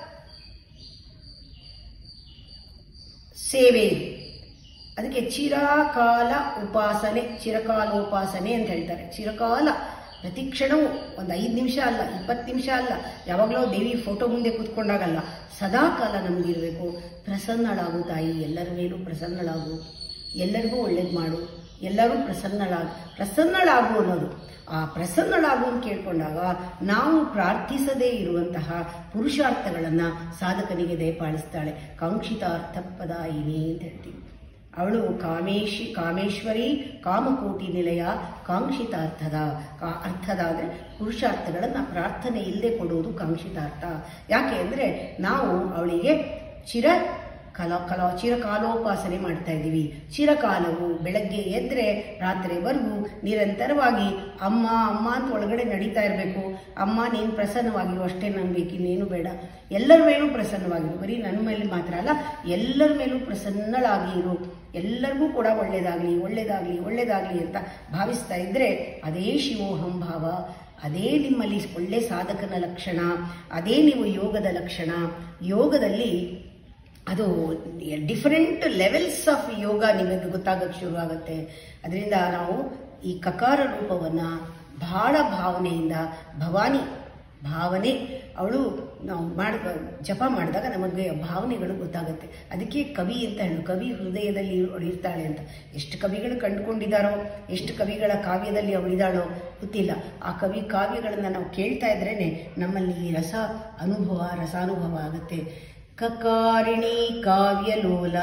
ಸೇವೆ ಇದು. ಅದಕ್ಕೆ ಚಿರಕಾಲ ಉಪಾಸನೆ ಚಿರಕಾಲೋಪಾಸನೆ ಅಂತ ಹೇಳ್ತಾರೆ ಚಿರಕಾಲ ಪ್ರತಿ ಕ್ಷಣವೂ ಒಂದು ಐದು ನಿಮಿಷ ಅಲ್ಲ ಇಪ್ಪತ್ತು ನಿಮಿಷ ಅಲ್ಲ ಯಾವಾಗಲೂ ದೇವಿ ಫೋಟೋ ಮುಂದೆ ಕೂತ್ಕೊಂಡಾಗಲ್ಲ ಸದಾ ಕಾಲ ನಮಗಿರಬೇಕು ಪ್ರಸನ್ನಳಾಗು ತಾಯಿ ಎಲ್ಲರ ಮೇಲೂ ಪ್ರಸನ್ನಳಾಗು ಎಲ್ಲರಿಗೂ ಒಳ್ಳೇದು ಮಾಡು ಎಲ್ಲರೂ ಪ್ರಸನ್ನಳಾಗು ಪ್ರಸನ್ನಳಾಗು ಅನ್ನೋದು ಆ ಪ್ರಸನ್ನಳಾಗು ಅಂತ ಕೇಳ್ಕೊಂಡಾಗ ನಾವು ಪ್ರಾರ್ಥಿಸದೇ ಇರುವಂತಹ ಪುರುಷಾರ್ಥಗಳನ್ನು ಸಾಧಕನಿಗೆ ದಯಪಾಲಿಸ್ತಾಳೆ ಕಾಂಕ್ಷಿತಾರ್ಥ ಪದಾಯಿನಿ ಅಂತ ಹೇಳ್ತೀವಿ ಅವಳು ಕಾಮೇಶಿ ಕಾಮೇಶ್ವರಿ ಕಾಮಕೋಟಿ ನಿಲಯ ಕಾಂಕ್ಷಿತಾರ್ಥದ ಕಾ ಅರ್ಥದ ಅಂದರೆ ಪುರುಷಾರ್ಥಗಳನ್ನು ಪ್ರಾರ್ಥನೆ ಇಲ್ಲದೆ ಕೊಡುವುದು ಕಾಂಕ್ಷಿತಾರ್ಥ ಯಾಕೆ ಅಂದರೆ ನಾವು ಅವಳಿಗೆ ಚಿರ ಕಲಾ ಕಲಾ ಚಿರಕಾಲೋಪಾಸನೆ ಮಾಡ್ತಾ ಇದ್ದೀವಿ ಚಿರಕಾಲವು ಬೆಳಗ್ಗೆ ಎದ್ರೆ ರಾತ್ರಿವರೆಗೂ ನಿರಂತರವಾಗಿ ಅಮ್ಮ ಅಮ್ಮ ಅಂತ ಒಳಗಡೆ ನಡೀತಾ ಇರಬೇಕು ಅಮ್ಮ ನೀನು ಪ್ರಸನ್ನವಾಗಿರು ಅಷ್ಟೇ ನನ್ಗೆ ಬೇಕು ಇನ್ನೇನು ಬೇಡ ಎಲ್ಲರ ಮೇಲೂ ಪ್ರಸನ್ನವಾಗಿರು ಬರೀ ನನ್ನ ಮೇಲೆ ಮಾತ್ರ ಅಲ್ಲ ಎಲ್ಲರ ಮೇಲೂ ಪ್ರಸನ್ನಳಾಗಿ ಇರು ಎಲ್ಲರಿಗೂ ಕೂಡ ಒಳ್ಳೇದಾಗಲಿ ಒಳ್ಳೇದಾಗಲಿ ಒಳ್ಳೇದಾಗಲಿ ಅಂತ ಭಾವಿಸ್ತಾ ಇದ್ರೆ ಅದೇ ಶಿವೋಹಂ ಭಾವ ಅದೇ ನಿಮ್ಮಲ್ಲಿ ಒಳ್ಳೆ ಸಾಧಕನ ಲಕ್ಷಣ ಅದೇ ನೀವು ಯೋಗದ ಲಕ್ಷಣ ಯೋಗದಲ್ಲಿ ಅದು ಡಿಫರೆಂಟ್ ಲೆವೆಲ್ಸ್ ಆಫ್ ಯೋಗ ನಿಮಗೆ ಗೊತ್ತಾಗಕ್ಕೆ ಶುರುವಾಗುತ್ತೆ ಅದರಿಂದ ನಾವು ಈ ಕಕಾರ ರೂಪವನ್ನು ಬಹಳ ಭಾವನೆಯಿಂದ ಭವಾನಿ ಭಾವನೆ ಅವಳು ನಾವು ಮಾಡ ಜಪ ಮಾಡಿದಾಗ ನಮಗೆ ಭಾವನೆಗಳು ಗೊತ್ತಾಗುತ್ತೆ ಅದಕ್ಕೆ ಕವಿ ಅಂತ ಹೇಳು ಕವಿ ಹೃದಯದಲ್ಲಿ ಅವಳು ಇರ್ತಾಳೆ ಅಂತ ಎಷ್ಟು ಕವಿಗಳು ಕಂಡುಕೊಂಡಿದ್ದಾರೋ ಎಷ್ಟು ಕವಿಗಳ ಕಾವ್ಯದಲ್ಲಿ ಅವಳಿದಾಳೋ ಗೊತ್ತಿಲ್ಲ ಆ ಕವಿ ಕಾವ್ಯಗಳನ್ನು ನಾವು ಕೇಳ್ತಾ ಇದ್ರೇನೆ ನಮ್ಮಲ್ಲಿ ಈ ರಸ ಅನುಭವ ರಸಾನುಭವ ಆಗುತ್ತೆ ಕಕಾರಿಣಿ ಕಾವ್ಯಲೋಲ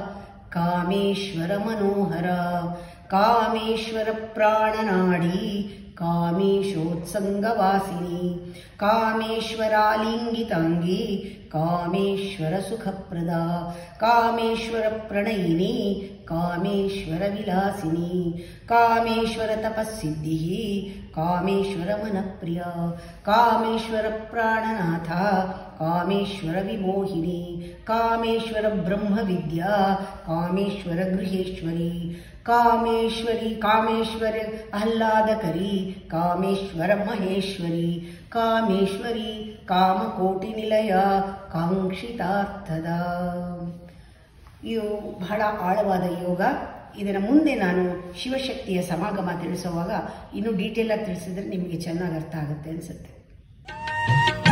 ಕಾಮೇಶ್ವರ ಮನೋಹರ ಕಾಮೇಶ್ವರ ಪ್ರಾಣನಾಡಿ ಕಾಮೇಶೋತ್ಸಂಗವಾಸಿನಿ ಕಾಮೇಶ್ವರಾಲಿಂಗಿತಾಂಗಿ ಕಾಮೇಶ್ವರ ಸುಖಪ್ರದ ಕಾಮೇಶ್ವರ ಪ್ರಣಯಿನಿ ಕಾಮೇಶ್ವರ ವಿಲಾಸಿನಿ ಕಾಮೇಶ್ವರ ತಪಸ್ಸಿದ್ಧಿ ಕಾಮೇಶ್ವರ ಮನಪ್ರಿಯ ಕಾಮೇಶ್ವರ ಪ್ರಾಣನಾಥ ಕಾಮೇಶ್ವರ ವಿಮೋಹಿನಿ ಕಾಮೇಶ್ವರ ಬ್ರಹ್ಮವಿದ್ಯಾ ಕಾಮೇಶ್ವರ ಗೃಹೇಶ್ವರಿ ಕಾಮೇಶ್ವರಿ ಕಾಮೇಶ್ವರ ಆಹ್ಲಾದಕರಿ ಕಾಮೇಶ್ವರ ಮಹೇಶ್ವರಿ ಕಾಮೇಶ್ವರಿ ಕಾಮಕೋಟಿ ನಿಲಯ ಕಾಂಕ್ಷಿತಾರ್ಥದ ಇದು ಬಹಳ ಆಳವಾದ ಯೋಗ ಇದರ ಮುಂದೆ ನಾನು ಶಿವಶಕ್ತಿಯ ಸಮಾಗಮ ತಿಳಿಸುವಾಗ ಇನ್ನೂ ಡೀಟೇಲ್ ಆಗಿ ತಿಳಿಸಿದ್ರೆ ನಿಮಗೆ ಚೆನ್ನಾಗಿ ಅರ್ಥ ಆಗುತ್ತೆ ಅನಿಸುತ್ತೆ